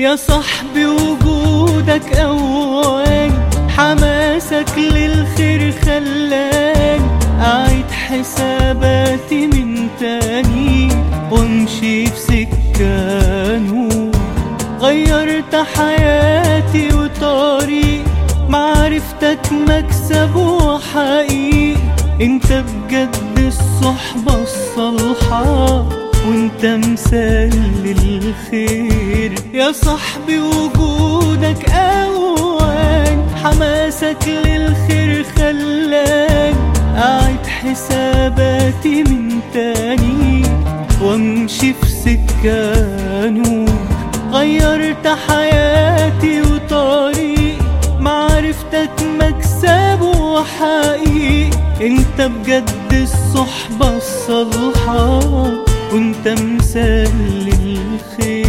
يا صاحبي وجودك أوان حماسك للخير خلاني أعيد حساباتي من تاني وامشي في سكة نور غيرت حياتي وطريق معرفتك مكسب وحقيقي انت بجد الصحبة الصالحة وانت مثال للخير يا صاحبي وجودك اوان حماسك للخير خلاني اعيد حساباتي من تاني وامشي في سكة نور غيرت حياتي وطريقي معرفتك مكسب وحقيقي انت بجد الصحبة الصالحة وانت مثال للخير